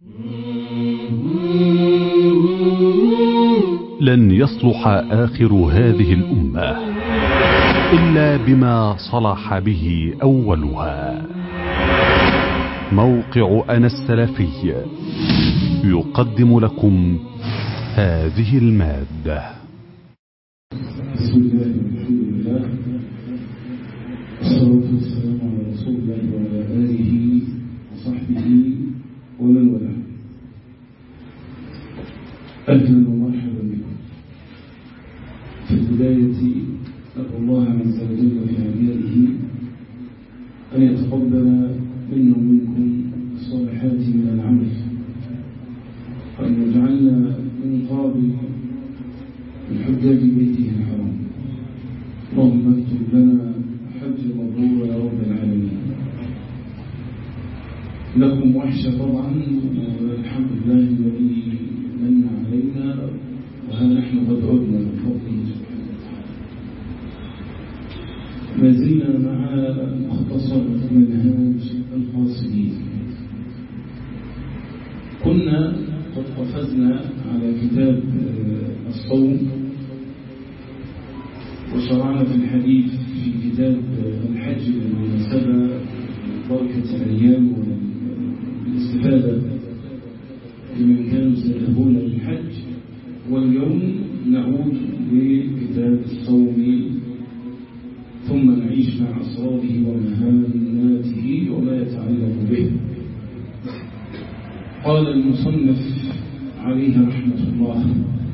لن يصلح آخر هذه الأمة إلا بما صلح به أولها موقع أنا السلفي يقدم لكم هذه المادة بسم الله والحمد لله والصلاة والسلام على رسول الله وعلى آله وصحبه ومن والاه أهلا ومرحبا بكم في البداية أدعو الله عز وجل في عباده أن يتقبل منا ومنكم الصالحات من العمل وأن يجعلنا من قابل من حجاج بيته الحرام اللهم اكتب لنا حج مبرور يا رب العالمين لكم وحشة طبعا والحمد لله الذي من علينا وها نحن قد عدنا من فضله سبحانه وتعالى ما زلنا مع مختصر منهاج القاصدين كنا قد قفزنا على كتاب الصوم وشرعنا في الحديث في كتاب الحج بالمناسبة بركة الأيام والاستفادة لمن كانوا سيذهبون للحج واليوم نعود لكتاب الصوم ثم نعيش مع أسراره ومهاناته وما يتعلق به قال المصنف عليه رحمة الله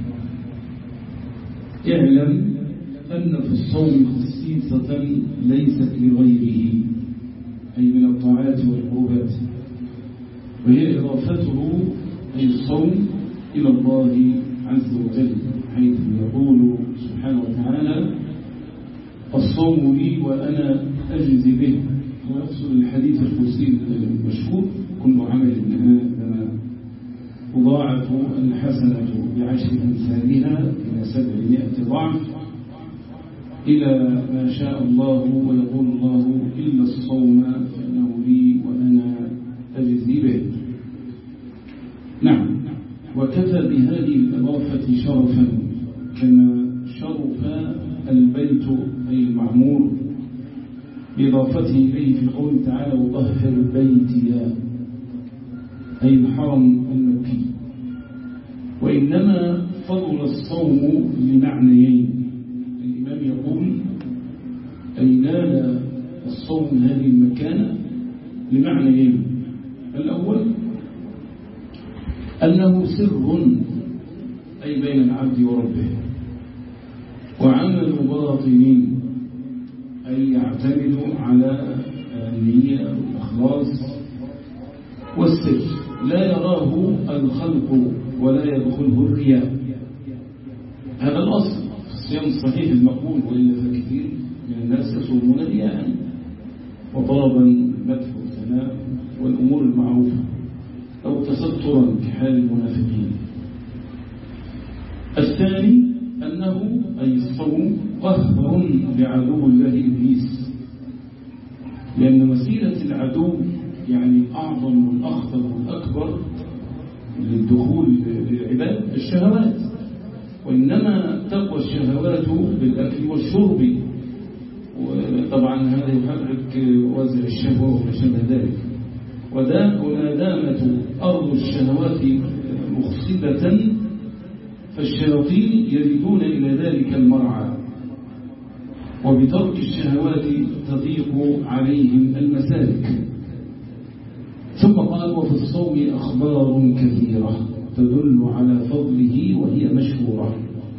اعلم أن في الصوم خصيصة ليست لغيره أي من الطاعات والقربات وهي إضافته أي الصوم إلى الله عز وجل حيث يقول سبحانه وتعالى الصوم لي وأنا أجزي به ويقصد الحديث القدسي المشهور كل عمل هذا مضاعف الحسنة بعشر أمثالها إلى سبعمائة ضعف إلى ما شاء الله ويقول الله إلا الصوم فإنه لي وأنا أجزي به نعم وكفى بهذه الإضافة شرفا كما شرف البيت أي المعمور بإضافته إليه في قوله تعالى وطهر بيتي أي الحرم المكي وإنما فضل الصوم لمعنيين الإمام يقول أي نال الصوم هذه المكانة لمعنيين الأول أنه سر أي بين العبد وربه وعمل باطن أي يعتمد على النية والإخلاص والسر لا يراه الخلق ولا يدخله الرياء هذا الأصل في الصيام الصحيح المقبول وإلا فكثير من الناس يصومون رياء وطلبا المدح والثناء والأمور المعروفة أو تسترا كحال المنافقين الثاني أنه أي الصوم قهر لعدو الله إبليس لأن وسيلة العدو يعني الأعظم والأخطر والأكبر للدخول للعباد الشهوات وإنما تقوى الشهوات بالأكل والشرب وطبعا هذا يحرك وزع الشهوة وما شابه ذلك ولا دامت أرض الشهوات مخصبة فالشياطين يريدون إلى ذلك المرعى وبترك الشهوات تضيق عليهم المسالك ثم قال وفي الصوم أخبار كثيرة تدل على فضله وهي مشهورة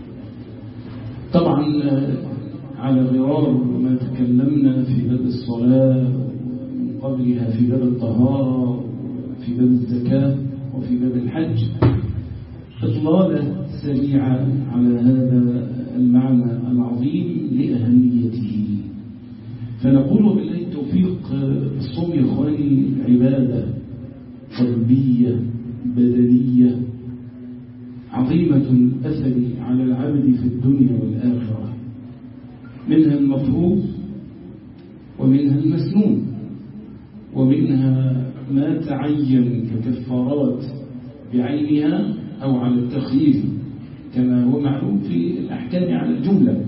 طبعا على غرار ما تكلمنا في باب الصلاة من قبلها في باب الطهارة في باب الزكاة وفي باب الحج إطلالة سريعة على هذا المعنى العظيم لأهميته فنقول بالله التوفيق الصوم يا إخواني عبادة قلبية بدنية عظيمة الأثر على العبد في الدنيا والآخرة منها المفروض ومنها المسنون ومنها ما تعين ككفارات بعينها أو على التخيير كما هو معلوم في الأحكام على الجملة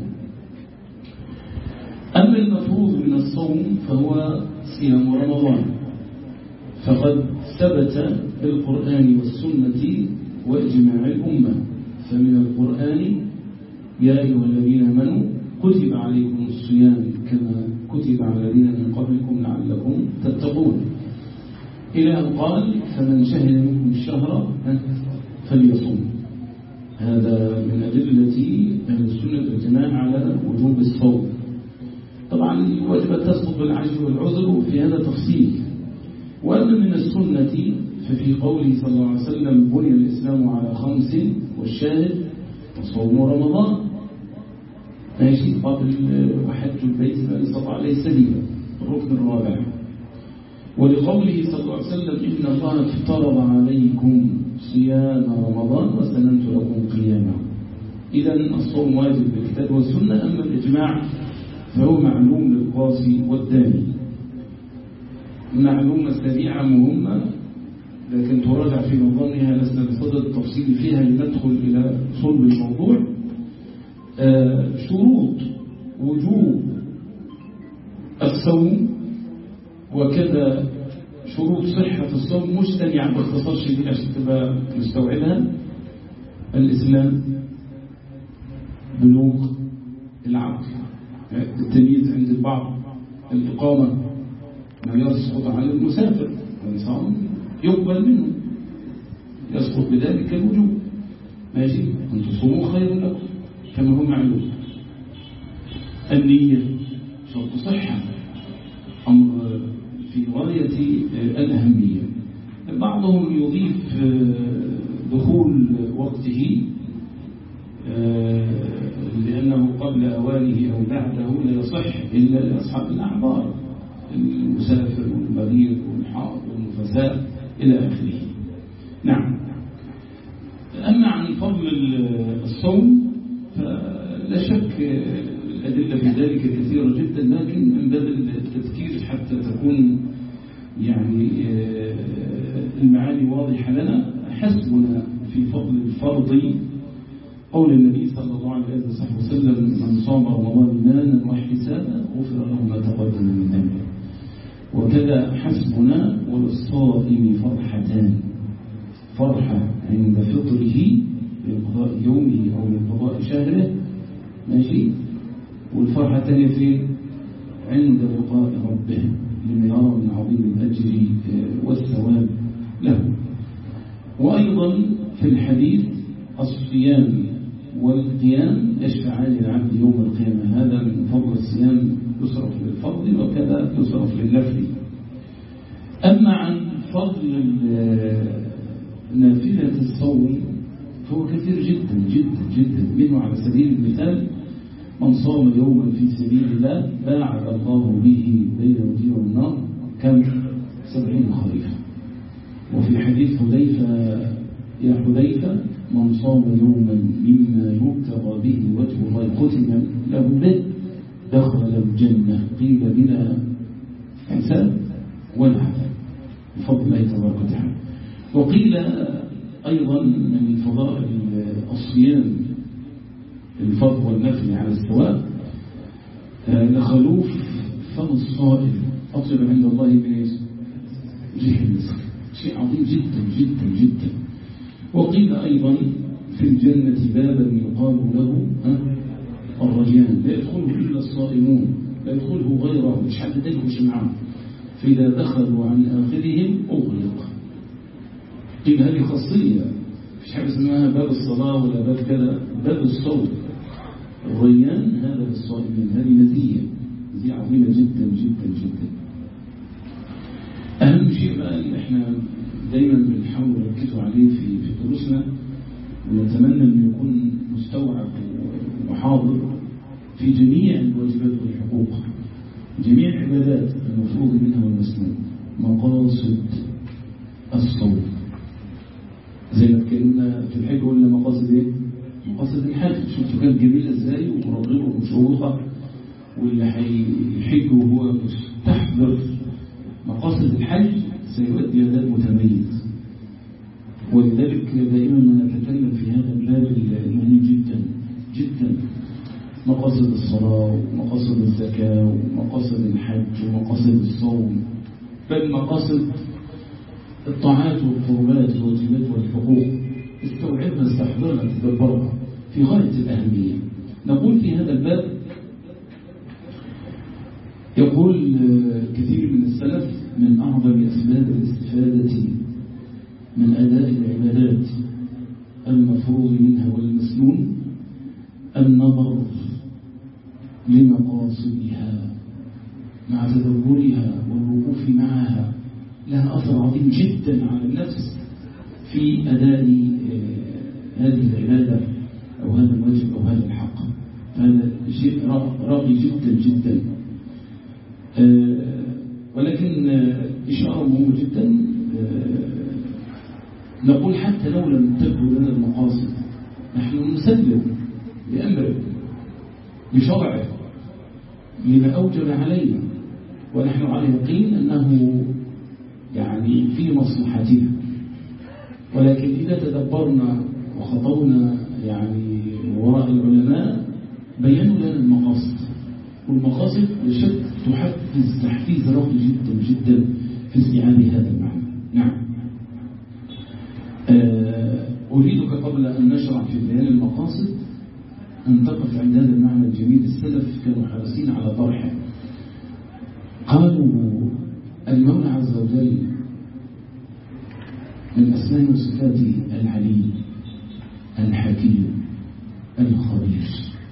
أما المفروض من الصوم فهو صيام رمضان فقد ثبت بالقرآن والسنة وإجماع الأمة فمن القرآن يا أيها الذين آمنوا كتب عليكم الصيام كما كتب على الذين من قبلكم لعلكم تتقون إلى أن قال فمن شهد منكم الشهر فليصوم هذا من أدلة أهل السنة والجماعة على وجوب الصوم طبعا الواجبات تسقط بالعجز والعذر في هذا تفصيل وأما من السنة ففي قوله صلى الله عليه وسلم بني الإسلام على خمس والشاهد وصوم رمضان ماشي قبل وحج البيت فمن استطاع عليه سبيلا الركن الرابع ولقوله صلى الله عليه وسلم إن الله افترض عليكم صيام رمضان وسننت لكم قيامه إذا الصوم واجب بالكتاب والسنة أما الإجماع فهو معلوم للقاصي والداني معلومة سريعة مهمة لكن تراجع في نظامها لسنا بصدد التفصيل فيها لندخل إلى صلب الموضوع آه شروط وجوب الصوم وكذا شروط صحة الصوم مجتمعة باختصار شديد عشان تبقى مستوعبها الإسلام بلوغ العقل التمييز عند البعض الإقامة ما يسقط على المسافر الإنسان يقبل منه يسقط بذلك الوجوب ماشي أن تصوموا خير لكم كما هو معلوم النية شرط صحة أمر في غاية الأهمية بعضهم يضيف دخول وقته لأنه قبل أوانه أو بعده لا يصح إلا لأصحاب الأعذار المسافر والمريض والحائض والنفساء إلى آخره نعم أما عن فضل الصوم فلا شك الأدلة في ذلك كثيرة جدا لكن من باب التذكير حتى تكون يعني المعاني واضحة لنا حسبنا في فضل الفرض قول النبي صلى الله عليه وسلم من صام رمضان إيمانا واحتسابا غفر له ما تقدم من ذنبه وكذا حسبنا وللصائم فرحتان فرحة عند فطره بانقضاء يومه أو بانقضاء شهره ماشي والفرحة الثانية في عند لقاء ربه لما يرى من عظيم الأجر والثواب له وأيضا في الحديث الصيام والقيام يشفعان للعبد يوم القيامة هذا من فضل الصيام يصرف للفضل وكذا يصرف للنفل أما عن فضل نافلة الصوم فهو كثير جدا جدا جدا منه على سبيل المثال من صام يوما في سبيل الله باعد الله به بين وجهه النار كم سبعين خريفا وفي حديث حذيفة يا حذيفة من صام يوما مما يبتغى به وجه الله ختم له به دخل الجنة قيل بلا حساب ولا عذاب بفضل الله تبارك وتعالى وقيل أيضا من فضائل الصيام الفضل والنفل على السواء لخلوف فم الصائم أطلب عند الله من ايش؟ ريح المسك شيء عظيم جدا جدا جدا وقيل أيضا في الجنة بابا يقال له الرجيان لا يدخله إلا الصائمون لا يدخله غيره مش حد تاني مش معاه فإذا دخلوا عن آخرهم أغلق قيل هذه خاصية مش حاجة اسمها باب الصلاة ولا باب كذا باب الصوم الريان هذا للصائمين هذه مزية مزية عظيمة جدا جدا جدا أهم شيء بقى اللي احنا دايما بنحاول نركزوا عليه في في دروسنا ونتمنى انه يكون مستوعب وحاضر في جميع الواجبات والحقوق جميع العبادات المفروض منها والمسنون مقاصد الصوم زي ما اتكلمنا في الحج قلنا مقاصد ايه؟ مقاصد الحج شفتوا كانت جميلة ازاي ومرغبة ومشروطة واللي هيحج وهو مستحضر مقاصد الحج سيؤدي أداء متميز ولذلك دائما ما نتكلم في هذا الباب المهم جدا جدا مقاصد الصلاة ومقاصد الزكاة ومقاصد الحج ومقاصد الصوم بل مقاصد الطاعات والقربات والواجبات والحقوق استوعبنا استحضرنا تدبرها في غاية الأهمية نقول في هذا الباب يقول كثير من السلف من أعظم أسباب الاستفادة من أداء العبادات المفروض منها والمسنون النظر لمقاصدها مع تدبرها والوقوف معها لها أثر عظيم جدا على النفس في أداء هذه العبادة أو هذا الواجب أو هذا الحق فهذا شيء راقي جدا جدا ولكن إشارة مهمة جدا نقول حتى لو لم تبدو لنا المقاصد نحن نسلم بأمره بشرعه لما أوجب علينا ونحن على يقين أنه يعني في مصلحتنا ولكن إذا تدبرنا وخطونا يعني وراء العلماء بينوا لنا المقاصد والمقاصد بشك تحفز تحفيز راقي جدا جدا في استيعاب هذا المعنى نعم أريدك قبل أن نشرع في بيان المقاصد أن تقف عند هذا المعنى الجميل السلف كانوا حريصين على طرحه قالوا المولى عز وجل من أسماء وصفاته العليم الحكيم الخبير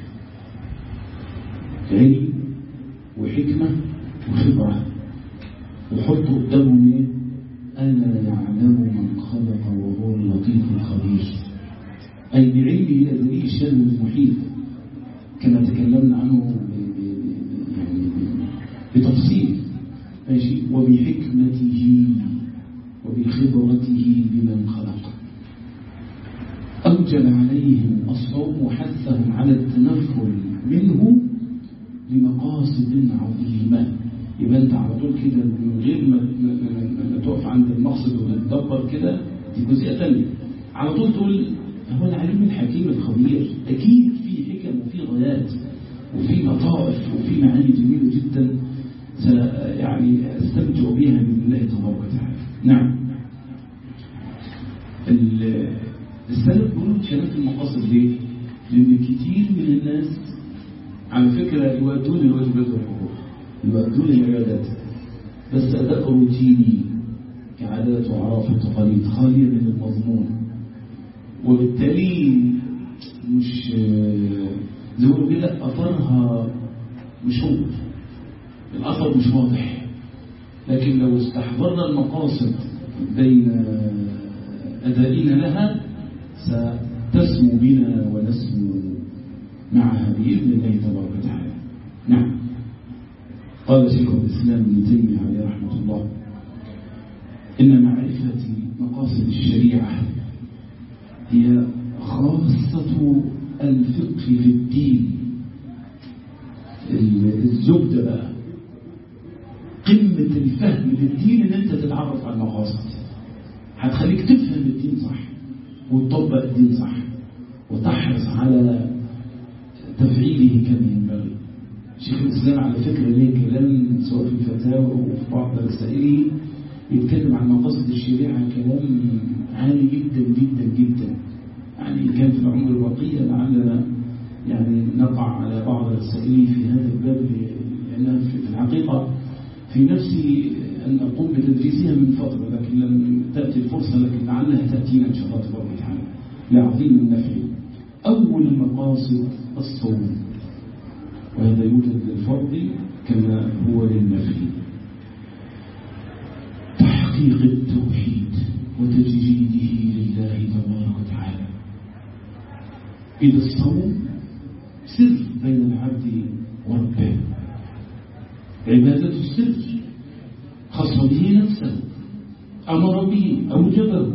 علم وحكمة وخبرة وحط قدامهم ايه ألا يعلم من خلق وهو اللطيف الخبير أي بعلمه الأزلي الشامل المحيط كما تكلمنا عنه يعني بتفصيل ماشي وبحكمته وبخبرته بمن خلق أوجب عليهم الصوم وحثهم على التنفل منه لمقاصد عظيمة يبقى انت على طول كده من غير ما, ما تقف عند المقصد وتدبر كده دي جزئية ثانية على طول تقول هو العليم الحكيم الخبير أكيد في حكم وفي غايات وفي لطائف وفي معاني جميلة جدا يعني استمتع بها بإذن الله تبارك وتعالى نعم السلف بيقولوا كلام في المقاصد ليه؟ لأن كتير من الناس على فكرة يؤدون الواجبات والحقوق يؤدون العبادات بس أداء روتيني كعادات وأعراف وتقاليد خالية من المضمون وبالتالي مش زي ما بيقولوا كده أثرها مش هو الأثر مش واضح لكن لو استحضرنا المقاصد بين أدائنا لها ستسمو بنا ونسمو معها بإذن الله تبارك وتعالى نعم قال شيخ الإسلام ابن تيمية عليه رحمة الله إن معرفة مقاصد الشريعة هي خاصة الفقه في الدين الزبدة بقى قمة الفهم للدين ان انت تتعرف على المقاصد هتخليك تفهم الدين صح وتطبق الدين صح وتحرص على تفعيله كما ينبغي شيخ الإسلام على فكرة ليه كلام سواء في الفتاوى وفي بعض رسائله يتكلم عن مقاصد الشريعة كلام عالي جدا جدا جدا يعني كان في العمر البقية لعلنا يعني نقع على بعض رسائله في هذا الباب لأنها في الحقيقة في نفسي أن أقوم بتدريسها من فترة لكن لم تأتي الفرصة لكن لعلها تأتينا إن شاء الله تبارك وتعالى لعظيم النفع أول المقاصد الصوم وهذا يوجد للفرض كما هو للنفي تحقيق التوحيد وتجريده لله تبارك وتعالى إذا الصوم سر بين العبد وربه عبادة السر خص به نفسه أمر به أوجبه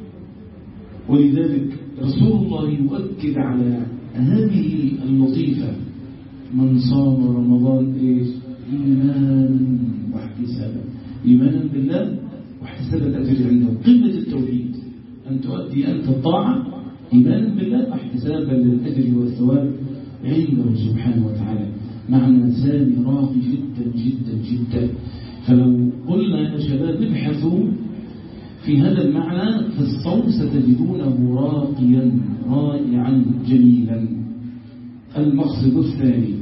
ولذلك رسول الله يؤكد على هذه اللطيفة من صام رمضان إيش إيمانا واحتسابا إيمانا بالله واحتسابا الأجر عنده قمة التوحيد أن تؤدي أنت الطاعة إيمانا بالله واحتسابا للأجر والثواب عنده سبحانه وتعالى معنى سامي راقي جدا جدا جدا فلو قلنا يا شباب ابحثوا في هذا المعنى في الصوم ستجدونه راقيا رائعا جميلا المقصد الثاني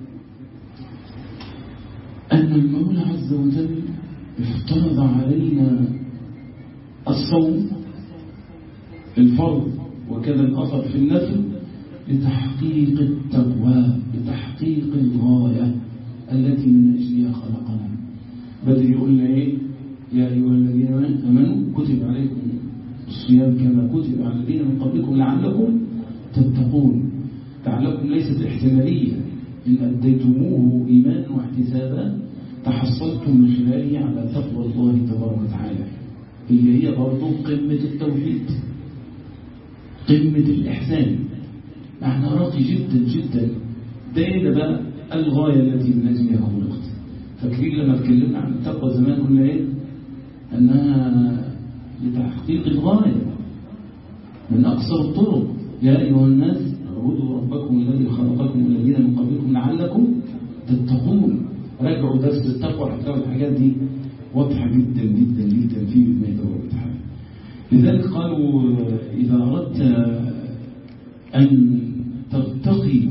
أن المولى عز وجل افترض علينا الصوم الفرض وكذا الأثر في النفل لتحقيق التقوى لتحقيق الغاية التي من أجلها خلقنا بدل يقول لنا إيه يا أيها الذين آمنوا كتب عليكم الصيام كما كتب على الذين من قبلكم لعلكم تتقون لعلكم ليست احتمالية إن أديتموه إيمانا واحتسابا تحصلتم من خلاله على تقوى الله تبارك وتعالى اللي هي برضه قمة التوحيد قمة الإحسان معنى راقي جدا جدا ده إيه ده بقى الغاية التي من أجلها خلقت فاكرين لما اتكلمنا عن التقوى زمان قلنا إيه أنها لتحقيق الغاية من أقصر الطرق يا أيها الناس اعبدوا ربكم الذي خلقكم والذين من قبلكم لعلكم تتقون راجعوا درس التقوى هتلاقوا الحاجات دي واضحة جدا جدا جدا في بإذن الله تبارك وتعالى لذلك قالوا إذا أردت أن ترتقي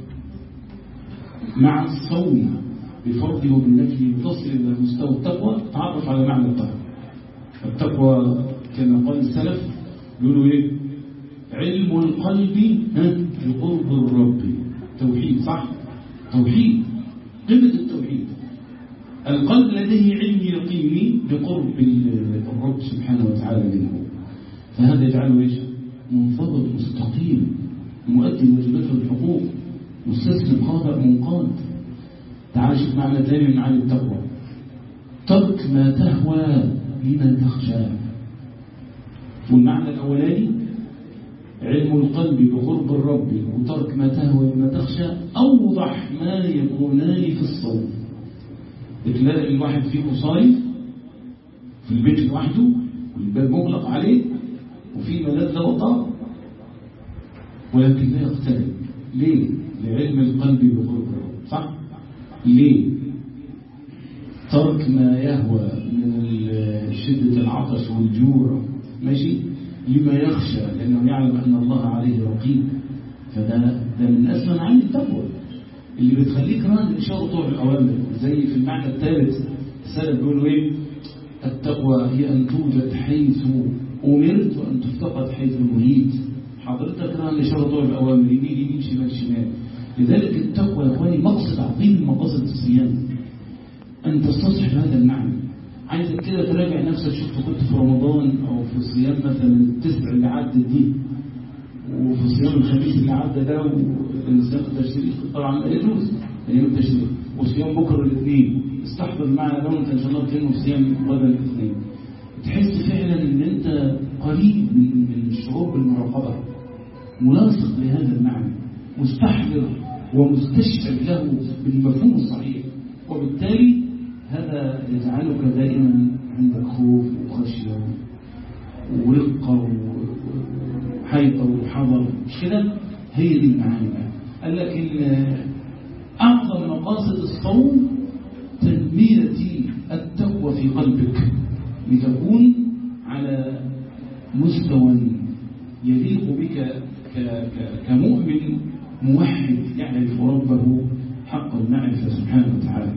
مع الصوم بفرضه وبالنفي وتصل إلى مستوى التقوى تعرف على معنى التقوى التقوى كما قال السلف يقولوا إيه علم القلب بقرب الرب توحيد صح توحيد قمة التوحيد القلب لديه علم يقيني بقرب الرب سبحانه وتعالى منه فهذا يجعله ايش منضبط مستقيم مؤدي واجباته الحقوق مستسلم خاضع منقاد تعال شوف معنى ثاني من معاني التقوى ترك ما تهوى بما تخشى والمعنى الاولاني علم القلب بقرب الرب وترك ما تهوى بما تخشى اوضح ما يكونان في الصوم بتلاقي الواحد فيكم صايم في البيت لوحده والباب مغلق عليه وفي ملذة وطاق ولكن لا يقترب ليه؟ لعلم القلب بقرب الرب صح؟ ليه؟ ترك ما يهوى من شدة العطش والجوع ماشي؟ لما يخشى لأنه يعلم أن الله عليه رقيب فده ده من أسمى معاني التقوى اللي بتخليك راضي إن شاء الله طول الأوامر زي في المعنى الثالث السلف بيقولوا إيه التقوى هي أن توجد حيث أمرت وأن تفتقد حيث نهيت حضرتك راضي إن شاء الله طول الأوامر يمين يمين شمال شمال لذلك التقوى يا إخواني مقصد عظيم من مقاصد الصيام أن تستصحب هذا المعنى عايزك كده تراجع نفسك شفت كنت في رمضان أو في صيام مثلا التسع اللي عدت دي وفي صيام الخميس اللي عدى ده والصيام التشريق طبعا لا يجوز ايام التشريق وصيام بكره الاثنين استحضر معنا لو انت ان شاء الله بتنمو في صيام غدا الاثنين تحس فعلا ان انت قريب من من الشعور بالمراقبه ملاصق لهذا المعنى مستحضر ومستشعر له بالمفهوم الصحيح وبالتالي هذا يجعلك دائما عندك خوف وخشيه ورقه وحيطه وحضر مش كده هي دي المعاني بقى قال لك ان اعظم مقاصد الصوم تنميه التقوى في قلبك لتكون على مستوى يليق بك كمؤمن موحد يعرف ربه حق المعرفه سبحانه وتعالى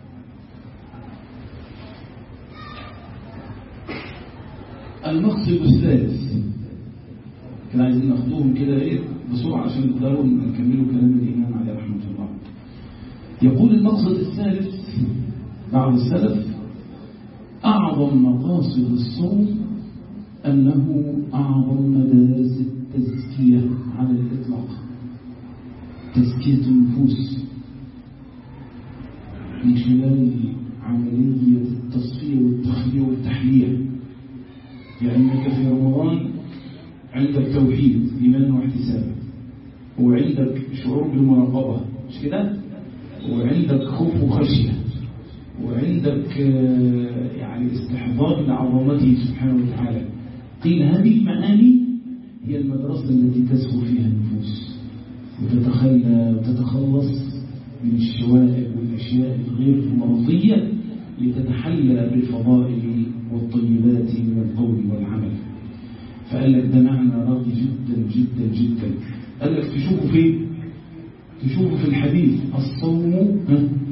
المقصد الثالث كان عايزين ناخدوهم كده ايه بسرعه عشان نقدروا نكملوا كلام الامام عليه رحمه الله. يقول المقصد الثالث بعض السلف اعظم مقاصد الصوم انه اعظم مدارس التزكيه على الاطلاق. تزكيه النفوس من خلال عمليه التصفيه والتخليه والتحليه. لانك في رمضان عندك توحيد إيمان واحتساب وعندك شعور بالمراقبة مش كده وعندك خوف وخشية وعندك يعني استحضار لعظمته سبحانه وتعالى قيل هذه المعاني هي المدرسة التي تسهو فيها النفوس وتتخلى وتتخلص من الشوائب والأشياء الغير مرضية لتتحلى بالفضائل والطيبات من القول والعمل فقال لك ده معنى راقي جدا جدا جدا قال لك تشوفه فين تشوفه في الحديث الصوم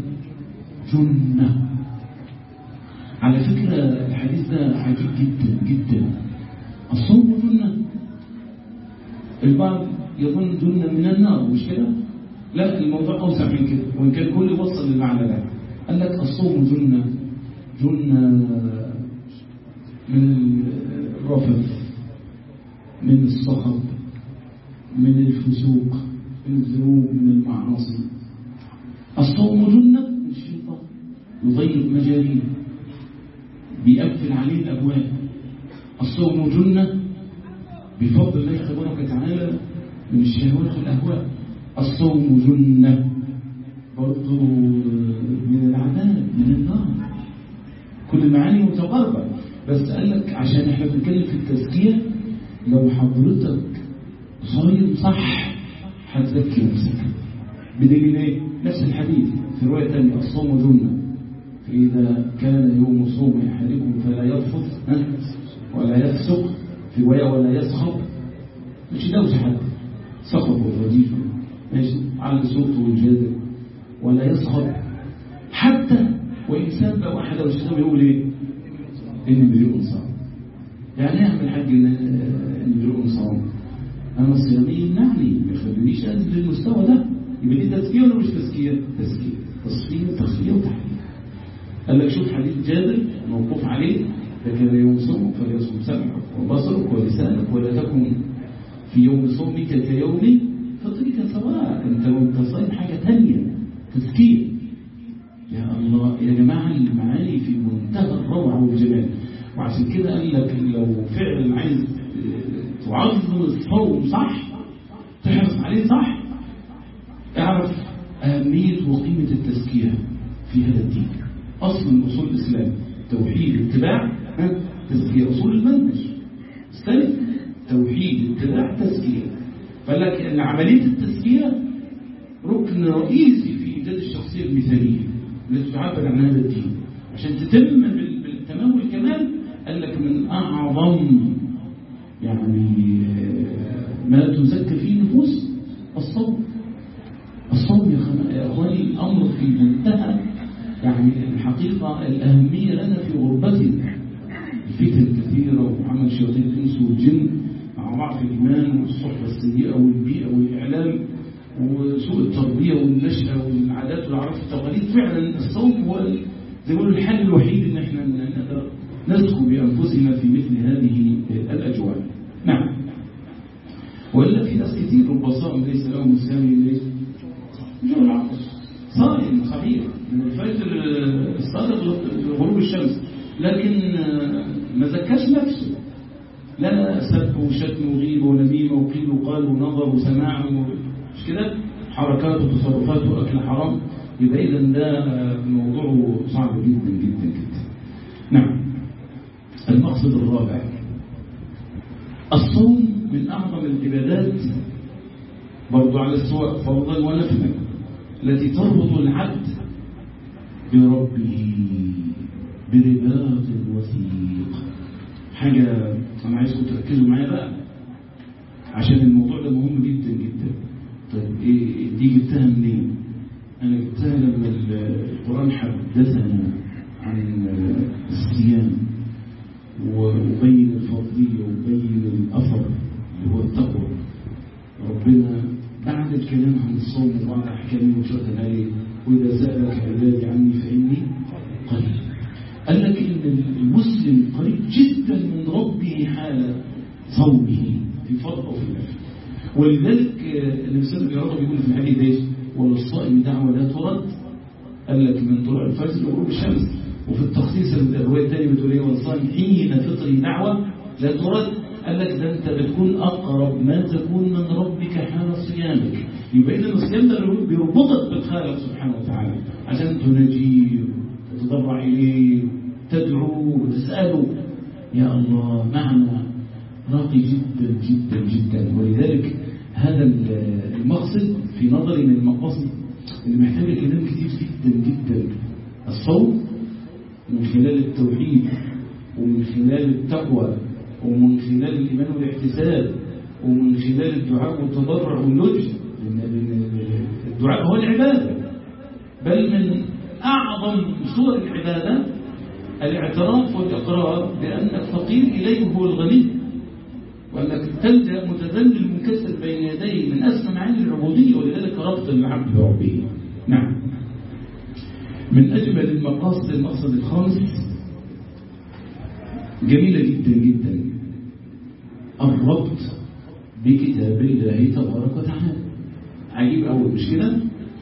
جنة على فكرة الحديث ده عجيب جدا جدا الصوم جنة البعض يظن جنة من النار مش كده لا الموضوع أوسع من كده وإن كان كل وصل للمعنى ده قال لك الصوم جنة جنة من الرفث من الصخب من الفسوق من الذنوب من المعاصي الصوم جنة من الشيطان يضيق مجاريه بيقفل عليه الأبواب الصوم جنة بفضل الله تبارك وتعالى من الشهوات والأهواء الصوم جنة برضو من العذاب من النار كل المعاني متقاربة بس قال لك عشان احنا بنتكلم في التزكية لو حضرتك صايم صح هتزكي نفسك بدليل ايه؟ نفس الحديث في رواية ثانية الصوم جنة فإذا كان يوم صوم أحدكم فلا يرفض ولا يفسق في رواية ولا يسخط مش دوش حد سخط والرديف ماشي على صوته والجاذب ولا يسخط حتى وإن ساب واحد أو الشيطان يقول إيه؟ إن مليون صام يعني اعمل الحاج إن مليون صام أنا صيامي يمنعني ما يخلينيش أنزل للمستوى ده يبقى دي تزكية ولا مش تزكية؟ تزكية تصفية تصفية وتحليل قال لك شوف حديث جابر موقوف عليه فكان يوم صوم فليصوم سمعك وبصرك ولسانك ولا تكن في يوم صومك كيوم فطرك سواء انت وانت صايم حاجه ثانيه تزكيه يا الله يا جماعه المعاني في منتهى الروعه والجمال وعشان كده قال لك لو فعلا عايز تعظم الصوم صح تحرص عليه صح اعرف اهميه وقيمه التزكيه في هذا الدين اصل من اصول الاسلام توحيد اتباع تزكيه اصول المنهج استلف توحيد اتباع تزكيه فلك ان عمليه التزكيه ركن رئيسي في ايجاد الشخصيه المثاليه التي تعبر عن هذا الدين عشان تتم بالتمام والكمال قال لك من اعظم يعني ما تزكى فيه النفوس الصوم الصوم يا اخواني الامر في منتهى يعني الحقيقة الأهمية لنا في غربتنا الفتن كثيرة وعمل شياطين الإنس والجن مع ضعف الإيمان والصحبة السيئة والبيئة والإعلام وسوء التربية والنشأة والعادات والأعراف والتقاليد فعلا الصوم هو زي ما الحل الوحيد إن احنا نقدر نزكو بأنفسنا في مثل هذه الأجواء نعم وإلا في ناس كثير رب صائم ليس لهم مسلم ليس جو العطش صائم صحيح من الفجر الصادق لغروب الشمس لكن ما زكاش نفسه لا سب وشتم وغيبة ونميمة وقيل وقال ونظر وسماع مش كده حركات وتصرفات وأكل حرام يبقى إذا ده موضوع صعب جدا جدا جدا نعم المقصد الرابع الصوم من أعظم العبادات برضو على السواء فرضا ونفلا التي تربط العبد بربه برباط وثيق حاجة أنا عايزكم تركزوا معايا بقى عشان الموضوع ده مهم جدا جدا طيب إيه دي جبتها منين؟ أنا جبتها لما القرآن حدثنا عن الصيام وبين الفضلية وبين الأثر اللي هو التقوى ربنا بعد الكلام عن الصوم وبعض أحكامه وشرط عليه وإذا سألك عبادي عني فإني قريب قال لك إن المسلم قريب جدا من ربه حال صومه في فرض أو في نفل ولذلك النبي صلى الله عليه وسلم بيقول في الحديث ايش؟ وللصائم دعوة لا ترد قال لك من طلوع الفجر لغروب الشمس وفي التخصيص الرواية الثانية بتقول ايه والصائم حين فطري دعوة لا ترد قال لك ده انت بتكون اقرب ما تكون من ربك حال صيامك يبقى اذا الصيام ده بيربطك بالخالق سبحانه وتعالى عشان تناجيه وتضرع اليه تدعوه وتساله يا الله معنى راقي جدا جدا جدا ولذلك هذا المقصد في نظري من المقاصد اللي محتاجة كلام كتير جدا جدا الصوم من خلال التوحيد ومن خلال التقوى ومن خلال الإيمان والاحتساب ومن خلال الدعاء والتضرع واللجء الدعاء هو العبادة بل من أعظم صور العبادة الاعتراف والإقرار بأنك فقير إليه هو الغني وأنك تلجأ متذلل منكسر بين يديه من أسمى معاني العبودية ولذلك ربط العبد بربه نعم من أجمل المقاصد المقصد الخامس جميلة جدا جدا الربط بكتاب الله تبارك وتعالى عجيب أول مش كده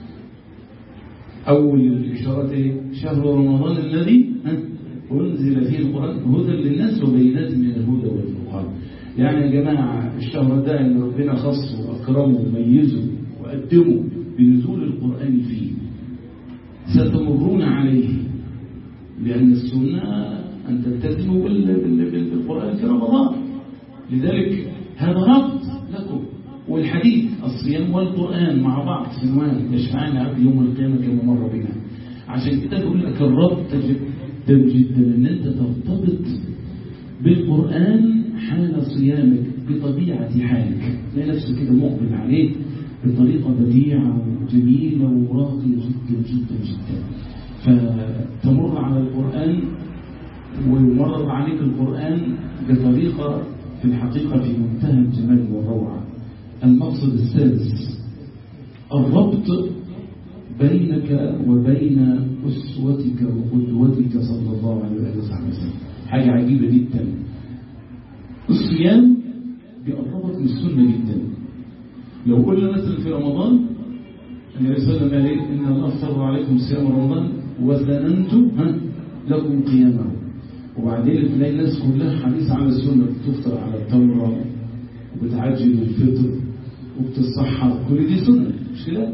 أول الإشارة إيه؟ شهر رمضان الذي أنزل فيه القرآن هدى للناس وبينات من الهدى والفرقان يعني يا جماعة الشهر ده اللي ربنا خصه وأكرمه وميزه وقدمه بنزول القرآن فيه ستمرون عليه لأن السنة أن تلتزموا بالقرآن في رمضان لذلك هذا ربط لكم والحديث الصيام والقرآن مع بعض سنوان يشفعان عبد يوم القيامة كما مر بنا عشان كده بقول لك الربط جدا جدا ان انت ترتبط بالقرآن حال صيامك بطبيعة حالك تلاقي نفسك كده مقبل عليه بطريقة بديعة وجميلة وراقية جدا جدا جدا فتمر على القرآن ويمرر عليك القرآن بطريقة في الحقيقة في منتهى الجمال والروعة المقصد السادس الربط بينك وبين أسوتك وقدوتك صلى الله عليه وسلم حاجة عجيبة جدا الصيام بيقربك من السنة جدا لو قلنا مثلا في رمضان النبي صلى الله عليه وسلم قال إن الله فرض عليكم صيام رمضان وزننتم ها لكم قيامه وبعدين تلاقي الناس كلها حديث على السنة بتفطر على التمرة وبتعجل الفطر وبتصحى كل دي سنة مش كده؟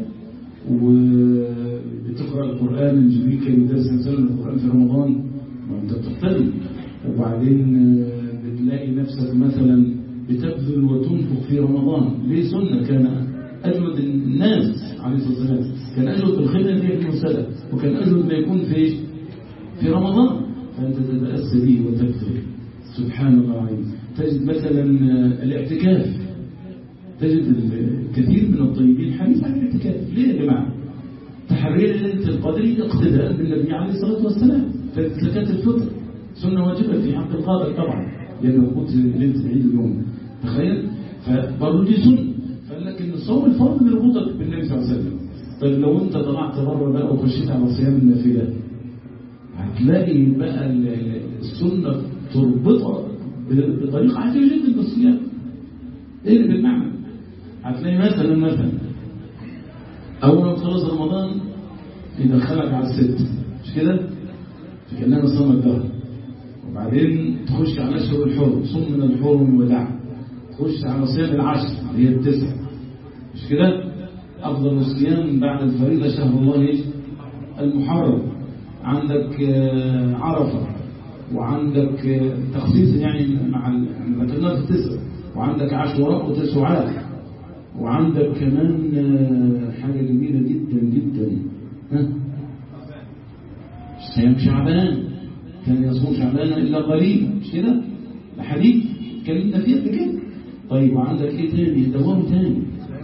وبتقرأ القرآن من جبريل كان يدرس مثلا القرآن في رمضان ما انت بتقتدي وبعدين بتلاقي نفسك مثلا بتبذل وتنفق في رمضان ليه سنة كان أجود الناس عليه الصلاة والسلام كان أجود الخدمة دي في المسألة وكان أجود ما يكون في في رمضان فأنت تتأسى به وتبذل سبحان الله العظيم تجد مثلا الاعتكاف تجد الكثير من الطيبين حديث عن الاعتكاف ليه يا جماعة تحرير ليلة القدر اقتداء بالنبي عليه الصلاة والسلام فزكاة الفطر سنة واجبة في حق القادر طبعا لأنه قلت ليلة العيد اليوم تخيل فبرضه دي سنة فقال لك ان الصوم الفرض بيربطك بالنبي صلى الله عليه وسلم طيب لو انت طلعت بره بقى وخشيت على صيام النافله هتلاقي بقى السنه تربطك بطريقه عاديه جدا بالصيام ايه اللي بالمعنى هتلاقي مثلا مثلا اول ما تخلص رمضان يدخلك على الست مش كده كانها صوم الدهر وبعدين تخش على اشهر الحرم صوم من الحرم ودع تخش على صيام العشر اللي هي التسع مش كده افضل الصيام بعد الفريضه شهر الله ايش المحرم عندك عرفه وعندك تخصيص يعني مع ذكرناه في التسع وعندك عاشوراء وتسعات وعندك كمان حاجه جميله جدا جدا ها صيام شعبان كان يصوم شعبان الا قليل مش كده الحديث اتكلمنا فيه قبل كده طيب وعندك ايه تاني دوام تاني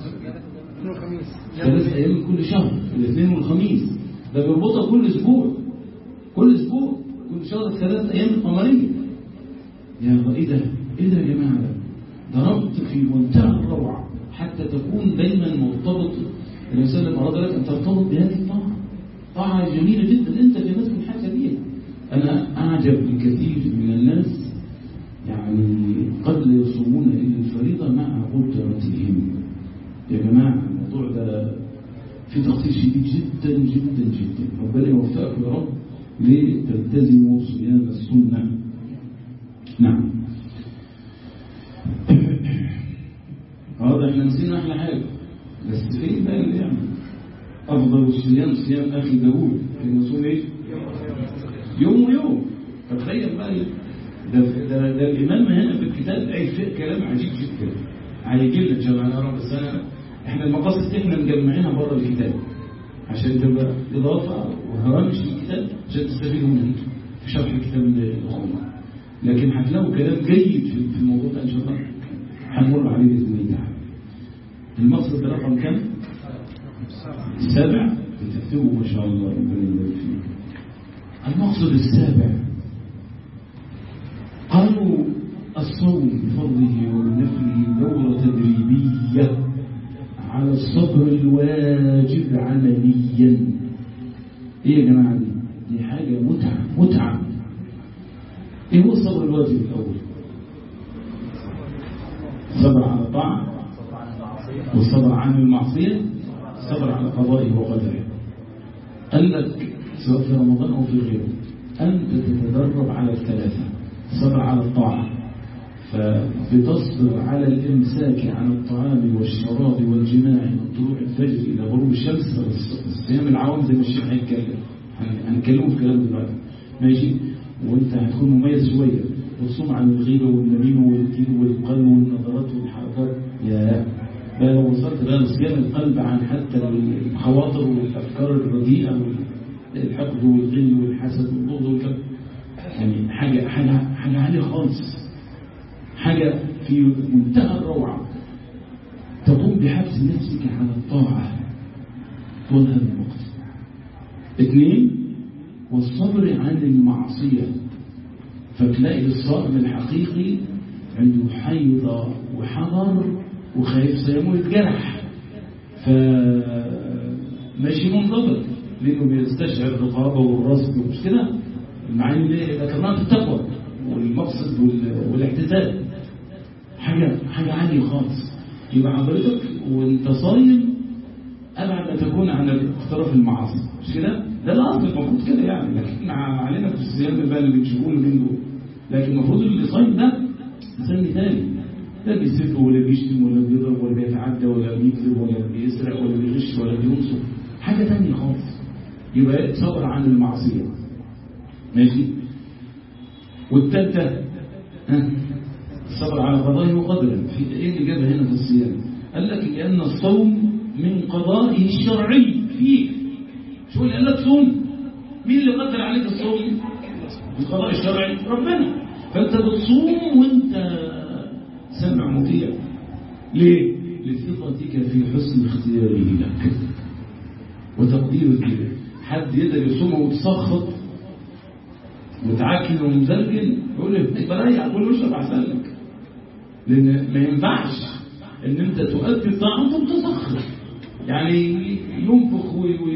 ثلاث ايام كل شهر الاثنين والخميس ده بيربطها كل اسبوع كل اسبوع كل شهر ثلاث ايام القمريه يا الله ايه ده ايه ده يا جماعه ده ده ربط في منتهى الروعه حتى تكون دايما مرتبط الانسان لما اراد لك ان ترتبط بهذه الطاعه طاعه جميله جدا انت اللي ماسك الحاجه دي انا اعجب بكثير من الناس يعني قد لا يصومون إلا الفريضة مع قدرتهم يا جماعة الموضوع ده في تخطيط شديد جدا جدا جدا ربنا يوفقك يا رب لتلتزموا صيام السنة نعم هذا احنا نسينا احلى حاجة بس فين بقى اللي يعمل أفضل الصيام صيام أخي داوود كان يصوم ايه؟ يوم ويوم تخيل بقى ده, ده, ده الإمام هنا في الكتاب قايل فيه كلام عجيب جدا هيجي لنا إن شاء الله نرى بس أنا إحنا المقاصد دي إحنا مجمعينها بره الكتاب عشان تبقى إضافة وهوامش الكتاب عشان تستفيدوا منها في شرح الكتاب الأخوة لكن هتلاقوا كلام جيد في الموضوع ده إن شاء الله هنمر عليه بإذن الله تعالى المقصد ده رقم كام؟ السابع بتكتبوا ما شاء الله ربنا يبارك فيك المقصد السابع قالوا الصوم بفضله وبنفله دورة تدريبية على الصبر الواجب عمليا ايه يا جماعة دي دي حاجة متعة متعة ايه هو الصبر الواجب الاول الصبر على الطاعة والصبر عن المعصية الصبر على قضائه وقدره قال لك سواء في رمضان أو في غيره أنت تتدرب على الثلاثة الصبر على الطاعة فبتصبر على الإمساك عن الطعام والشراب والجماع من طلوع الفجر إلى غروب الشمس الصيام العوام زي ما الشيخ هيتكلم هنتكلموا في كلام دلوقتي ماشي وانت هتكون مميز شويه وتصوم عن الغيبه والنميمه والكيد والقلب والنظرات والحركات يا بقى لو وصلت بقى لصيام القلب عن حتى الخواطر والافكار الرديئه والحقد والغل والحسد والبغض والكذب يعني حاجه حاجه حاجه عاليه خالص حاجه في منتهى الروعه تقوم بحبس نفسك على الطاعه طول هذا الوقت اثنين والصبر عن المعصيه فتلاقي الصائم الحقيقي عنده حيضة وحضر وخايف صيامه يتجرح فماشي منضبط لانه بيستشعر الرقابه والرصد ومش كده المعاني اللي ذكرناها في التقوى والمقصد والاعتزال حاجه حاجه عاليه خالص يبقى حضرتك وانت صايم ابعد ما تكون عن اقتراف المعاصي مش كده؟ ده الاصل المفروض كده يعني لكن علينا في الصيام بقى اللي بنشوفوه من دول لكن المفروض اللي صايم ده انسان مثالي لا بيسب ولا بيشتم ولا بيضرب ولا بيتعدى ولا بيكذب ولا بيسرق ولا بيغش ولا بينصب حاجه ثانيه خالص يبقى صبر عن المعصيه ماشي والثالثه الصبر على قضائه وقدره في ايه اللي جابها هنا في الصيام قال لك لان الصوم من قضائه الشرعي فيك شو اللي قال لك صوم مين اللي قدر عليك الصوم القضاء الشرعي ربنا فانت بتصوم وانت سمع مطيع ليه لثقتك في حسن اختياره لك وتقديرك له حد يقدر يصوم وتسخط متعكن ومزرجن يقول لي بريح كل واشرب احسن لك لان ما ينفعش ان انت تؤدي الطاعه وانت متسخط يعني ينفخ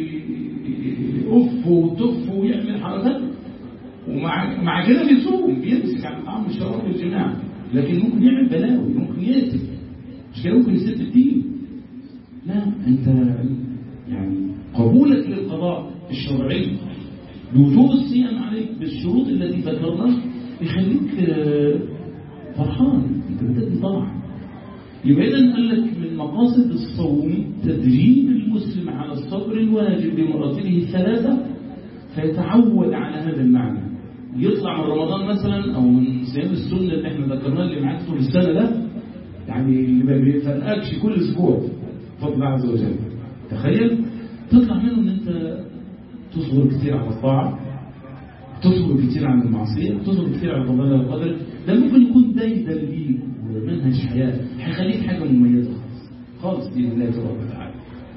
ويقف وتف ويعمل حركات ومع مع كده بيصوم بيمسك عن طعام الشراب والجماع لكن ممكن يعمل بلاوي ممكن يقتل مش كده ممكن يسد الدين لا انت يعني قبولك للقضاء الشرعي بوجوب الصيام عليك بالشروط التي ذكرناها يخليك فرحان انت بتدي طاعه يبقى اذا قال لك من مقاصد الصوم تدريب المسلم على الصبر الواجب بمراتبه الثلاثه فيتعود على هذا المعنى يطلع من رمضان مثلا او من صيام السنه اللي احنا ذكرناه اللي معاك طول السنه ده يعني اللي ما بيفرقكش كل اسبوع بفضل الله عز وجل تخيل تطلع منه ان انت تصبر كتير على الطاعه تصبر كتير عن المعصيه تصبر كتير على قضاء القدر ده ممكن يكون دايدا ليك ومنهج حياه هيخليك حاجه مميزه خالص خالص باذن الله تبارك وتعالى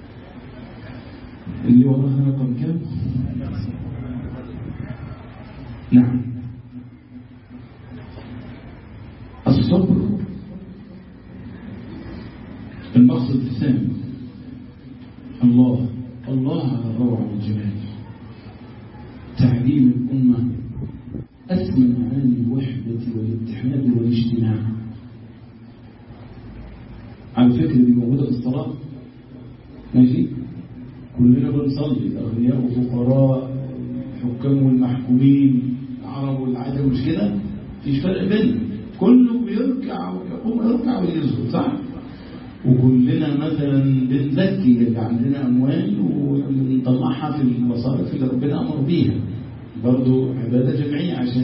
اللي وراها رقم كام؟ نعم الصبر المقصد الثاني الله الله على الروعة والجمال تعليم الأمة أسمى معاني الوحدة والاتحاد والاجتماع على فكرة دي موجودة في الصلاة ماشي كلنا بنصلي الأغنياء والفقراء الحكام والمحكومين العرب والعجم مش كده مفيش فرق بينهم كله بيركع ويقوم يركع ويسجد صح وكلنا مثلا بنزكي اللي عندنا اموال ونطلعها في المصارف اللي ربنا امر بيها برضه عباده جمعيه عشان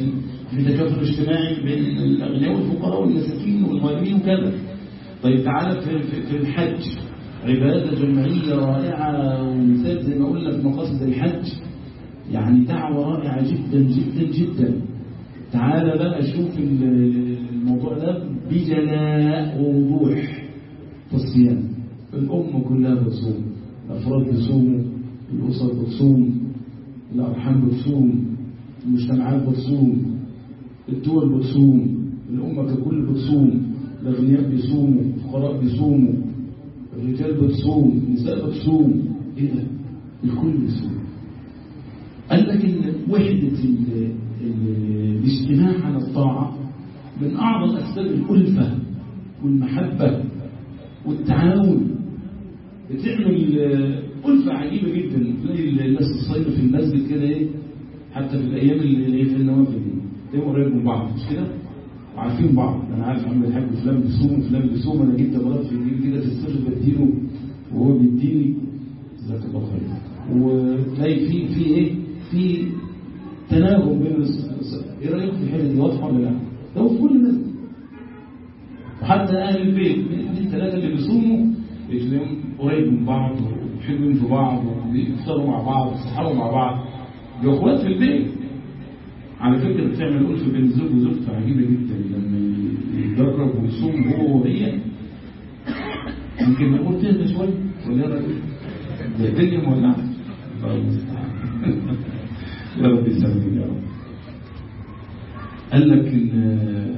في تكافل اجتماعي بين الأغنياء والفقراء والمساكين والغالبين وكذا طيب تعالى في, في, في الحج عبادة جمعية رائعة ومثال زي ما قلنا في مقاصد الحج يعني دعوة رائعة جدا جدا جدا تعالى بقى شوف الموضوع ده بجلاء ووضوح في الصيام الأمة كلها بتصوم الأفراد بيصوموا الأسر بتصوم الأرحام بتصوم المجتمعات بتصوم الدول بتصوم الأمة ككل بتصوم الأغنياء بيصوموا الفقراء بيصوموا الرجال بتصوم النساء بتصوم إيه ده؟ الكل بيصوم قال لك إن وحدة الاجتماع على الطاعة من أعظم أسباب الألفة والمحبة والتعاون بتعمل ألفة عجيبة جدا تلاقي الناس الصايمة في المسجد كده إيه حتى في الأيام اللي هي في النوافل دي تلاقيهم قريب من بعض مش كده؟ وعارفين بعض أنا عارف عم الحاج فلان بيصوم وفلان بيصوم أنا جبت مرات في الجيل كده في السجن بديله وهو بيديني جزاك الله خير وتلاقي في في إيه؟ في تناغم بين ايه رايك في الحته دي واضحه ولا لا؟ ده في كل الناس وحتى اهل البيت من الثلاثه اللي بيصوموا تلاقيهم قريب من بعض وحلوين في بعض وبيفطروا مع بعض ويسحروا مع بعض دي اخوات في البيت على فكره بتعمل ألفة بين الزوج وزوجته عجيبه جدا لما يجرب ويصوم هو وهي يمكن نقول تهدى شويه ولا ايه رايك؟ ده الدنيا مولعه الله المستعان يا رب يسلمك يا رب قال لك ان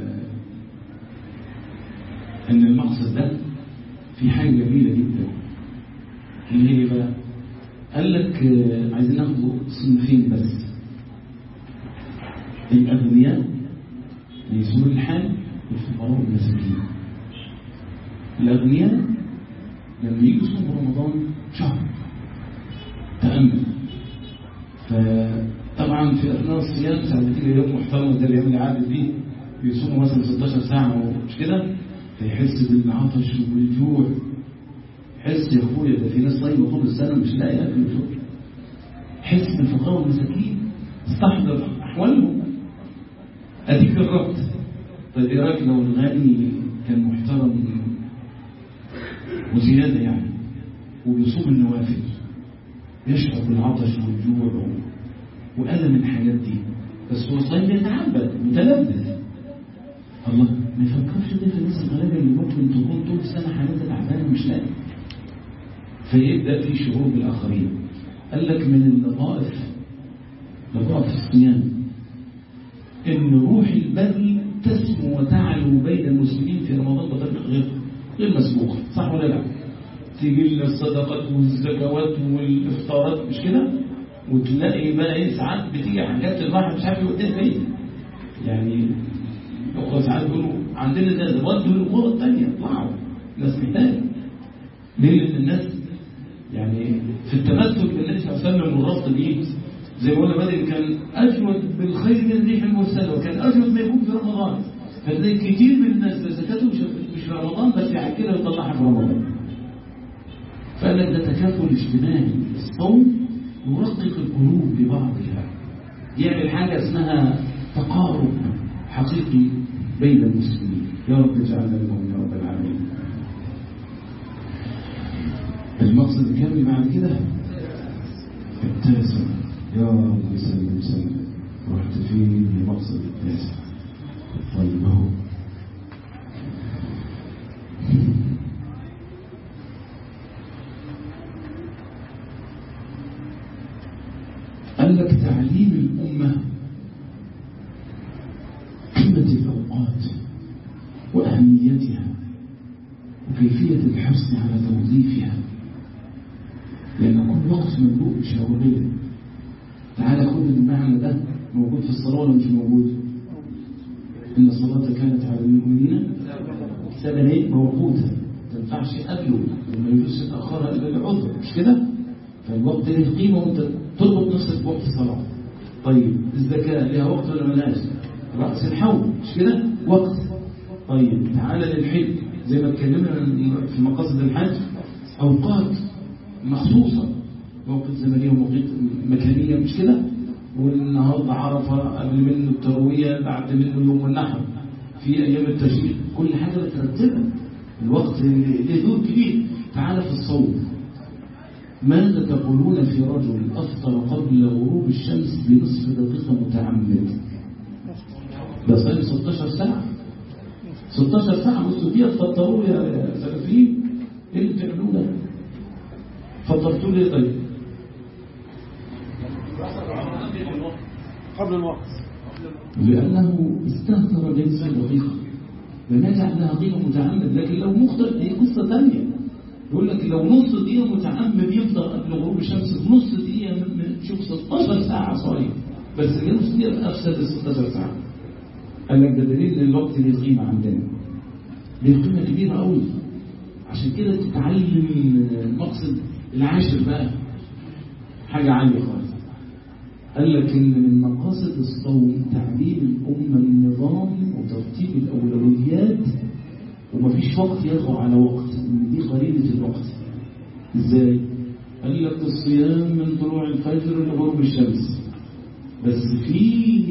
ان المقصد ده في حاجه جميله جدا اللي هي بقى قال لك عايزين ناخده صنفين بس الاغنياء ليسور الحال والفقراء والمساكين الاغنياء لما يجوا يصوموا رمضان شهر تامل فطبعا في اثناء الصيام ساعه تيجي يوم محترم زي الايام اللي عدت دي بيصوموا مثلا 16 ساعه مش كده فيحس بالعطش والجوع حس يا اخويا ده في ناس صايمه طول السنه مش لاقي اكل وشرب حس بالفقراء والمساكين استحضر احوالهم اديك الربط طيب ايه رايك لو الغني كان محترم وزياده يعني وبيصوم النوافل يشعر بالعطش والجوع وألم الحاجات دي بس هو صايم يتعبد متلبس الله ما يفكرش ده في الناس الغلابه اللي ممكن تكون طول السنه حالتها تعبانه مش لاقي فيبدا في شعور بالاخرين قال لك من اللطائف لطائف الصيام ان روح البذل تسمو وتعلو بين المسلمين في رمضان بطريقه غير غير مسبوقه صح ولا لا؟ تيجي لنا الصدقات والزكوات والافطارات مش كده وتلاقي بقى ايه ساعات بتيجي حاجات الواحد مش عارف يوديها فين يعني الاخوه ساعات بيقولوا عندنا ده زواج دول الامور الثانيه اطلعوا الناس محتاجه ليه؟ لان الناس يعني في التمسك بالنبي صلى الله عليه وسلم والربط بيه زي ما قلنا بدر كان اجود بالخير من الريح المرسله وكان اجود ما يكون في رمضان فتلاقي كتير من الناس زكاته مش مش في رمضان بس يعني كده يطلعها في رمضان فقال لك ده تكافل اجتماعي الصوم يرقق القلوب ببعضها يعمل حاجة اسمها تقارب حقيقي بين المسلمين يا رب اجعلنا منهم يا رب العالمين المقصد الكامل بعد كده التاسع يا رب سلم سلم رحت فين المقصد التاسع طيب اهو قال لك تعليم الأمة قيمة الأوقات وأهميتها وكيفية الحرص على توظيفها لأن كل وقت مملوء بشاورية تعال خد المعنى ده موجود في الصلاة ولا مش موجود؟ إن الصلاة كانت على المؤمنين سبب ايه؟ موقوتا ما تنفعش قبله وما يجوز تأخرها إلا العذر مش كده؟ فالوقت له قيمة وأنت تربط نفسك بوقت الصلاة طيب الزكاة لها وقت ولا ملهاش رأس الحول مش كده وقت طيب تعالى للحج زي ما اتكلمنا في مقاصد الحج أوقات مخصوصة موقت زمنية وموقت مكانية مش كده والنهارده عرفة قبل منه التروية بعد منه يوم النحر في أيام التشريق كل حاجة مترتبة الوقت له دور كبير تعال في الصوم ماذا تقولون في رجل أفطر قبل غروب الشمس بنصف دقيقة متعمد ده صايم 16 ساعة 16 ساعة نص دقيقة تفطروا يا سلفيين ايه اللي بتعملوه ده؟ فطرتوا لي طيب قبل الوقت لأنه استهتر جنس دقيقة لم يجعل لها قيمة متعمد لكن لو مخطئ هي قصة ثانية يقول لك لو نص دقيقة متعمد يفطر قبل غروب الشمس في نص دقيقة من من- شوف 16 ساعة صايم بس هي نص دقيقة أفسد ال 16 ساعة قال لك ده دليل إن الوقت ليه قيمة عندنا ليه قيمة كبيرة قوي عشان كده تتعلم المقصد العاشر بقى حاجة عالية خالص قال لك إن من مقاصد الصوم تعليم الأمة النظام وترتيب الأولويات ومفيش وقت يطغى على وقت إن دي قرينة الوقت إزاي؟ قال لك الصيام من طلوع الفجر لغروب الشمس بس في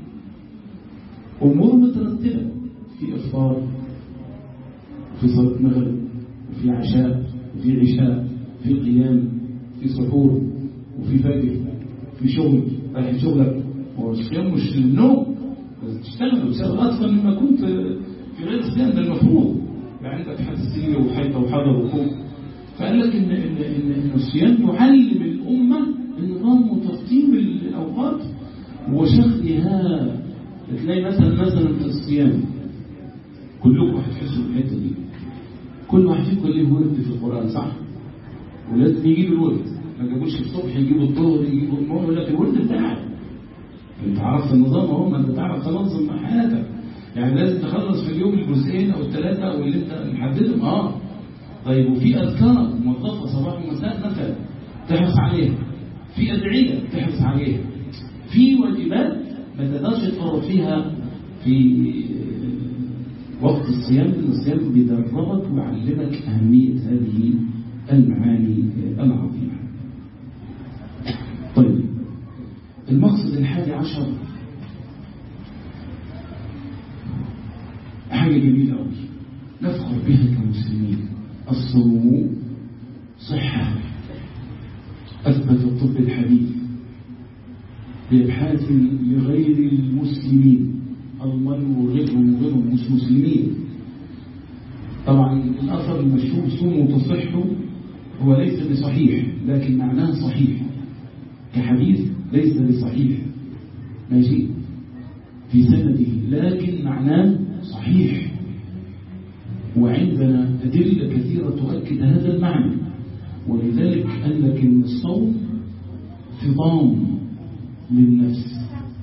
أمور مترتبة في إفطار في صلاة مغرب وفي عشاء وفي عشاء في قيام في سحور وفي فجر في شغل رايح شغلك والصيام مش للنوم بس تشتغل وتشتغل اكثر مما كنت في غير الصيام ده المفروض يعني عندك حساسيه وحيطه وحذر وخوف فقال لك ان ان ان, إن الصيام يعلم الامه النظام وترتيب الاوقات وشغلها تلاقي مثلا مثلا في الصيام كلكم هتحسوا بالحته دي كل واحد فيكم ليه ورد في القران صح؟ ولازم يجيب الورد ما جابوش الصبح يجيبوا الظهر يجيبوا النور يقول لك الورد بتاعك انت عرفت النظام اهو ما انت تعرف تنظم حياتك يعني لازم تخلص في اليوم الجزئين او الثلاثه او اللي انت محددهم اه طيب وفي اذكار موظفه صباح ومساء مثلا تحرص عليها في ادعيه تحرص عليها في واجبات ما تقدرش تفرط فيها في وقت الصيام لان الصيام بيدربك ويعلمك اهميه هذه المعاني العظيمه طيب المقصد الحادي عشر حاجة جميلة أوي نفخر بها كمسلمين الصوم صحة أثبت الطب الحديث بإبحاث لغير المسلمين المرء وغيرهم وغيرهم مش مسلمين طبعا الأثر المشهور صوموا تصحوا هو ليس بصحيح لكن معناه صحيح كحديث ليس بصحيح ماشي في سنده لكن معناه صحيح وعندنا أدلة كثيرة تؤكد هذا المعنى ولذلك قال لك إن الصوم فضام للنفس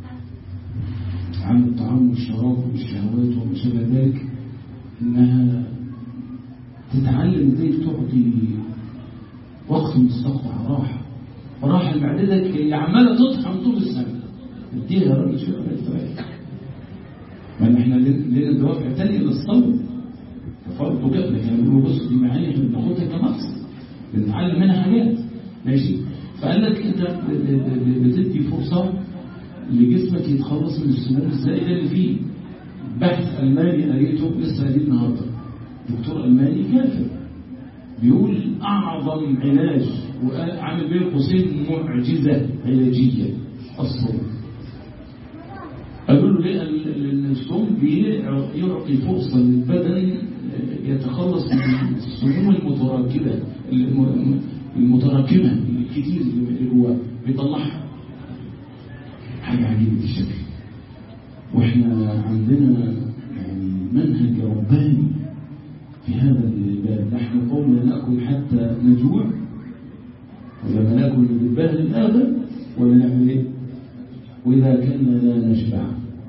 عن الطعام والشراب والشهوات وما شابه ذلك إنها تتعلم ازاي تعطي وقت مستقطع راحة راحة لمعدتك اللي عمالة تطحن طول السنة اديها يا راجل شوية ما يستريح ما احنا لنا دوافع تانية للصوم فرض وكده لكن بيقولوا بص دي معاني احنا بناخدها كمقصد بنتعلم منها حاجات ماشي فقال لك انت بتدي فرصة لجسمك يتخلص من السموم الزائدة اللي فيه بحث ألماني قريته لسه قريب النهارده دكتور ألماني كافر بيقول أعظم علاج وعامل بين قوسين معجزة علاجية الصوم قالوا له ليه لأن الصوم بيعطي فرصة للبدن يتخلص من السموم المتراكمة المتراكمة الكتير اللي جواه بيطلعها حاجة عجيبة الشكل واحنا عندنا يعني منهج رباني في هذا الباب نحن قوم لا نأكل حتى نجوع ولا ما نأكل بالبال الآبا ولا نعمل ايه وإذا كنا لا نشبع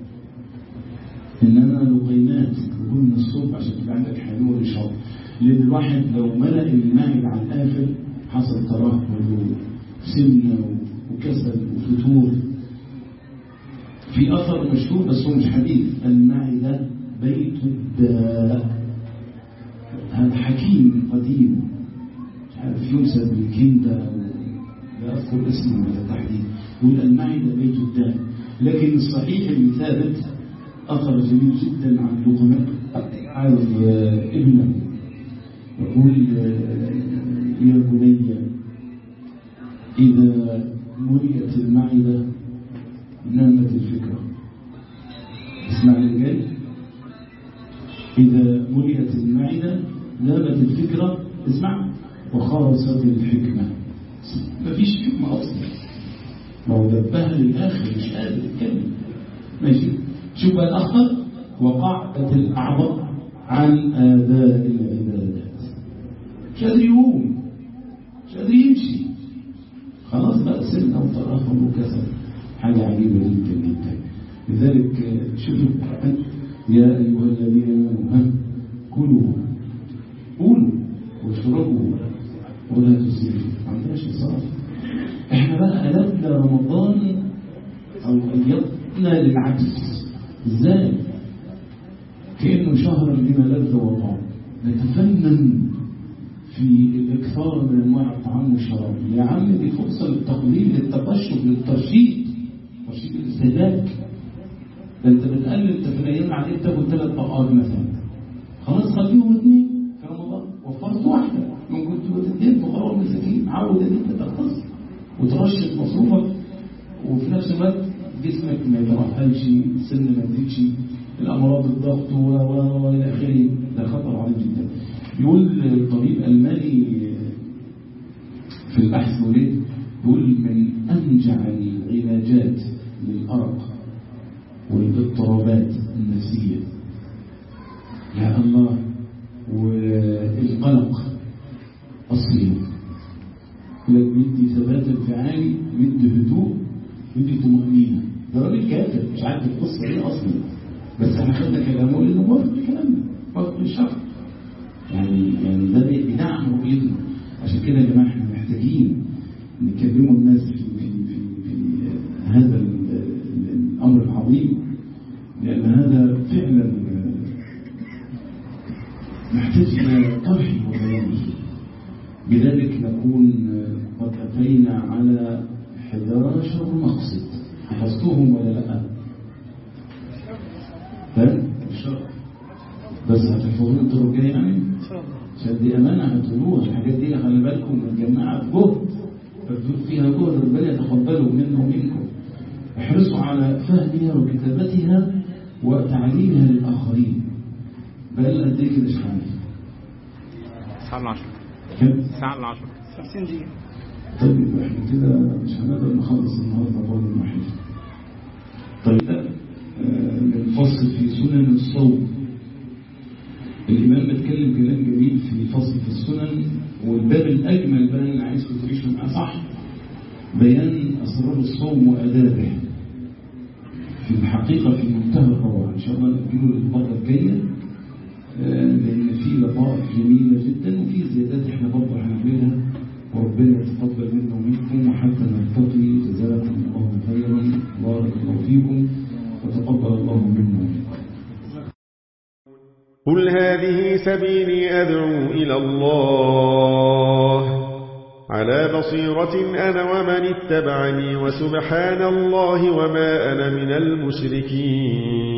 إنما لقيمات وقلنا الصبح عشان تبقى عندك حلول الشرب لأن الواحد لو ملأ المعد على الآخر حصل ترهل وسمنة وكسل وفتور في أثر مشهور بس هو مش حديث المعدة بيت الداء هذا حكيم قديم مش عارف ينسب للكندة لا أذكر اسمه على التحديد والمعدة بيت الدم لكن الصحيح اللي ثابت أثر جميل جدا عن لقمان عارف ابنه يقول يا بني إذا مليت المعدة نامت الفكرة اسمع اللي جاي إذا مليت المعدة نامت الفكرة اسمع وخرست الحكمة مفيش حكمة أصلا ما هو دبها للآخر مش قادر يتكلم ماشي شوف بقى الأخر وقعدت الأعضاء عن آداء العبادات مش قادر يقوم مش قادر يمشي خلاص بقى سن أو تراخم وكسل حاجة عجيبة جدا جدا لذلك شوفوا القرآن يا أيها الذين آمنوا كلوا قولوا واشربوا ولا تسرفوا ما عندناش إصرار احنا بقى قلبنا رمضان أو قيضنا للعكس ازاي؟ كأنه شهر لما لذ وطعم نتفنن في الإكثار من أنواع الطعام والشراب يا عم دي فرصة للتقليل للتقشف للترشيد ترشيد الاستهلاك ده انت بتقلل انت في الايام عليك تاكل ثلاث طبقات مثلا خلاص خليهم اثنين في رمضان وفرت واحده ممكن تبقى اثنين فقراء مساكين عود ان انت تختصر وترشد مصروفك وفي نفس الوقت جسمك ما يترهلش السن ما تزيدش الامراض الضغط و و والى اخره ده خطر عظيم جدا يقول طبيب الماني في البحث وليه يقول من انجع العلاجات للارق والاضطرابات النفسيه يا الله والقلق الصيام لك بدي ثبات انفعالي بدي هدوء بدي طمأنينة ده راجل كافر مش عارف القصة ايه اصلا بس احنا خدنا كلامه لانه موافق لكلامنا موافق للشرع يعني يعني ده بيدعم رؤيتنا عشان كده يا جماعه احنا محتاجين نكلموا الناس في في في, في هذا الامر العظيم لان هذا فعلا محتاج الى طرح وبيان بذلك نكون قد أتينا على 11 مقصد حفظتهم ولا لا فاهم بس هتحفظون الدور الجاي يعني عشان دي أمانة هتقولوها الحاجات دي خلي بالكم متجمعة في جهد مبذول فيها جهد ربنا يتقبله منا ومنكم احرصوا على فهمها وكتابتها وتعليمها للآخرين بقى قد ايه كده مش عارف الساعة العشرة كم؟ الساعة العشرة 50 دقيقة طيب احنا كده مش هنقدر نخلص النهارده برضه الوحيد طيب آه، الفصل في سنن الصوم الإمام بيتكلم كلام جميل في فصل في السنن والباب الأجمل بقى اللي عايزكم تعيشوا معاه صح بيان أسرار الصوم وآدابه في الحقيقة في منتهى الروعة إن شاء الله نأجله للمرة الجاية آه، لأن في لطائف جميلة جدا وفي زيادات احنا برضه هنعملها وربنا يتقبل منا ومنكم وحتى نلتقي جزاكم الله خيرا بارك الله فيكم وتقبل الله منا ومنكم قل هذه سبيلي أدعو إلى الله على بصيرة أنا ومن اتبعني وسبحان الله وما أنا من المشركين